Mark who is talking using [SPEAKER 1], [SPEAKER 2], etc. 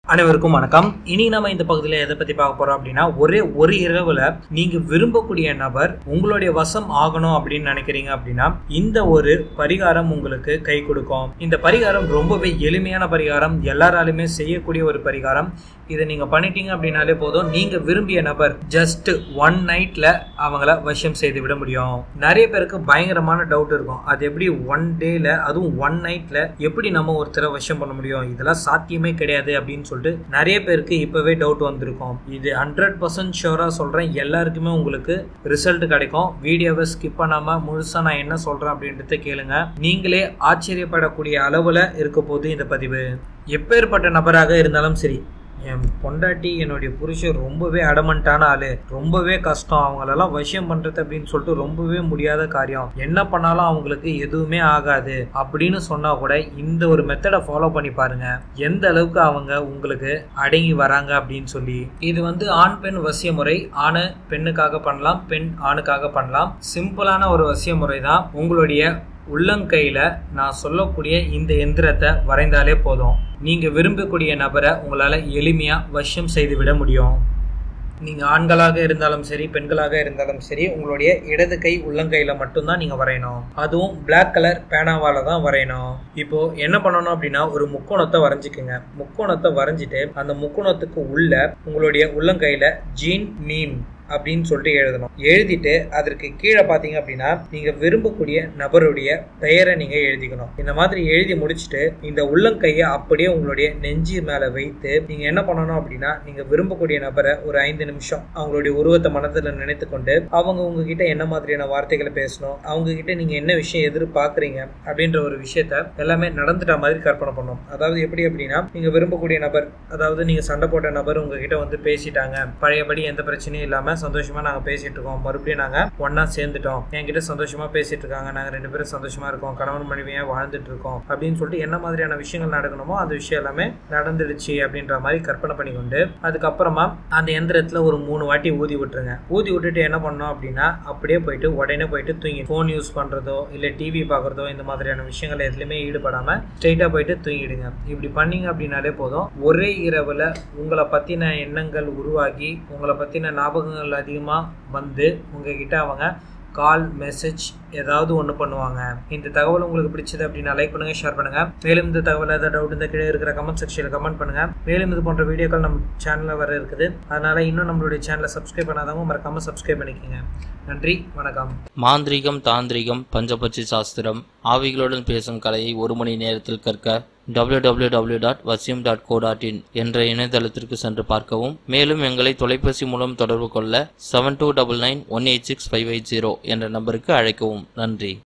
[SPEAKER 1] அனைவருக்கும் வணக்கம் இனி நம்ம இந்த பகுதியில் எதை பத்தி பார்க்க போறோம் அப்படின்னா ஒரே ஒரு இரவுல நீங்க விரும்பக்கூடிய நபர் உங்களுடைய வசம் ஆகணும் அப்படின்னு நினைக்கிறீங்க அப்படின்னா இந்த ஒரு பரிகாரம் உங்களுக்கு கை கொடுக்கும் இந்த பரிகாரம் ரொம்பவே எளிமையான பரிகாரம் எல்லாராலுமே செய்யக்கூடிய ஒரு பரிகாரம் இதை நீங்க பண்ணிட்டீங்க அப்படின்னாலே போதும் நீங்க விரும்பிய நபர் ஜஸ்ட் ஒன் நைட்ல அவங்கள வசியம் செய்து விட முடியும் நிறைய பேருக்கு பயங்கரமான டவுட் இருக்கும் அது எப்படி ஒன் டேல அதுவும் ஒன் நைட்ல எப்படி நம்ம ஒருத்தரை வசியம் பண்ண முடியும் இதெல்லாம் சாத்தியமே கிடையாது அப்படின்னு சொல்லிட்டு நிறைய பேருக்கு இப்பவே டவுட் வந்திருக்கும் இது ஹண்ட்ரட் பர்சன்ட் ஷோரா சொல்றேன் எல்லாருக்குமே உங்களுக்கு ரிசல்ட் கிடைக்கும் வீடியோவை ஸ்கிப் பண்ணாம முழுசா நான் என்ன சொல்றேன் அப்படின்றத கேளுங்க நீங்களே ஆச்சரியப்படக்கூடிய அளவுல இருக்க போது இந்த பதிவு எப்பேற்பட்ட நபராக இருந்தாலும் சரி என் பொண்டாட்டி என்னுடைய புருஷன் ரொம்பவே அடமண்டான ஆளு ரொம்பவே கஷ்டம் அவங்களெல்லாம் வசியம் பண்றது அப்படின்னு சொல்லிட்டு ரொம்பவே முடியாத காரியம் என்ன பண்ணாலும் அவங்களுக்கு எதுவுமே ஆகாது அப்படின்னு சொன்னா கூட இந்த ஒரு மெத்தடை ஃபாலோ பண்ணி பாருங்க எந்த அளவுக்கு அவங்க உங்களுக்கு அடங்கி வராங்க அப்படின்னு சொல்லி இது வந்து ஆண் பெண் வசிய முறை ஆணு பெண்ணுக்காக பண்ணலாம் பெண் ஆணுக்காக பண்ணலாம் சிம்பிளான ஒரு வசிய முறை தான் உங்களுடைய உள்ளங்கையில் நான் சொல்லக்கூடிய இந்த எந்திரத்தை வரைந்தாலே போதும் நீங்கள் விரும்பக்கூடிய நபரை உங்களால் எளிமையாக வசியம் செய்து விட முடியும் நீங்கள் ஆண்களாக இருந்தாலும் சரி பெண்களாக இருந்தாலும் சரி உங்களுடைய இடது கை உள்ளங்கையில் மட்டும்தான் நீங்கள் வரையணும் அதுவும் பிளாக் கலர் பேனாவால் தான் வரையணும் இப்போ என்ன பண்ணணும் அப்படின்னா ஒரு முக்கோணத்தை வரைஞ்சிக்கோங்க முக்கோணத்தை வரைஞ்சிட்டு அந்த முக்கோணத்துக்கு உள்ள உங்களுடைய உள்ளங்கையில் ஜீன் மீம் அப்படின்னு சொல்லிட்டு எழுதணும் எழுதிட்டு அதற்கு கீழே பார்த்தீங்க அப்படின்னா நீங்க விரும்பக்கூடிய நபருடைய பெயரை நீங்க எழுதிக்கணும் இந்த மாதிரி எழுதி முடிச்சுட்டு இந்த உள்ளங்கையை அப்படியே உங்களுடைய நெஞ்சு மேல வைத்து நீங்க என்ன பண்ணணும் அப்படின்னா நீங்க விரும்பக்கூடிய நபரை ஒரு ஐந்து நிமிஷம் அவங்களுடைய உருவத்தை மனதில் நினைத்து கொண்டு அவங்க உங்ககிட்ட என்ன மாதிரியான வார்த்தைகளை பேசணும் அவங்க கிட்ட நீங்க என்ன விஷயம் எதிர்பார்க்குறீங்க அப்படின்ற ஒரு விஷயத்த எல்லாமே நடந்துட்ட மாதிரி கற்பனை பண்ணணும் அதாவது எப்படி அப்படின்னா நீங்க விரும்பக்கூடிய நபர் அதாவது நீங்க சண்டை போட்ட நபர் உங்ககிட்ட வந்து பேசிட்டாங்க பழையபடி எந்த பிரச்சனையும் இல்லாம சந்தோஷமா நாங்க பேசிட்டு இருக்கோம் மறுபடியும் நாங்க ஒன்னா சேர்ந்துட்டோம் என்கிட்ட சந்தோஷமா பேசிட்டு இருக்காங்க நாங்க ரெண்டு பேரும் சந்தோஷமா இருக்கோம் கணவன் மனைவியா வாழ்ந்துட்டு இருக்கோம் அப்படின்னு சொல்லிட்டு என்ன மாதிரியான விஷயங்கள் நடக்கணுமோ அந்த விஷயம் எல்லாமே நடந்துடுச்சு அப்படின்ற மாதிரி கற்பனை பண்ணிக்கொண்டு அதுக்கப்புறமா அந்த எந்திரத்துல ஒரு மூணு வாட்டி ஊதி விட்டுருங்க ஊதி விட்டுட்டு என்ன பண்ணோம் அப்படின்னா அப்படியே போயிட்டு உடனே போயிட்டு தூங்கி ஃபோன் யூஸ் பண்றதோ இல்ல டிவி பாக்குறதோ இந்த மாதிரியான விஷயங்கள் எதுலையுமே ஈடுபடாம ஸ்ட்ரெயிட்டா போயிட்டு தூங்கிடுங்க இப்படி பண்ணீங்க அப்படின்னாலே போதும் ஒரே இரவுல உங்களை பத்தின எண்ணங்கள் உருவாகி உங்களை பத்தின ஞாபகங்கள் அதிகமாக வந்து உங்ககிட்ட அவங்க கால் மெசேஜ் ஏதாவது ஒன்று பண்ணுவாங்க இந்த தகவல் உங்களுக்கு பிடிச்சது அப்படின்னா லைக் பண்ணுங்க ஷேர் பண்ணுங்க மேலும் இந்த தகவல் ஏதாவது டவுட் இந்த கீழே இருக்கிற கமெண்ட் செக்ஷனில் கமெண்ட் பண்ணுங்க மேலும் இது போன்ற வீடியோக்கள் நம்ம சேனலில் வர இருக்குது அதனால இன்னும் நம்மளுடைய சேனலை சப்ஸ்கிரைப் பண்ணாதவங்க மறக்காம சப்ஸ்கிரைப் பண்ணிக்கோங்க நன்றி வணக்கம்
[SPEAKER 2] மாந்திரீகம் தாந்திரிகம் பஞ்சபட்சி சாஸ்திரம் ஆவிகளுடன் பேசும் கலையை ஒரு மணி நேரத்தில் கற்க www.vasyum.co.in டாட் வசியம் டாட் கோ டாட் இன் என்ற இணையதளத்திற்கு சென்று பார்க்கவும் மேலும் எங்களை தொலைபேசி மூலம் தொடர்பு கொள்ள seven two double nine one eight six five eight zero என்ற நம்பருக்கு அழைக்கவும் நன்றி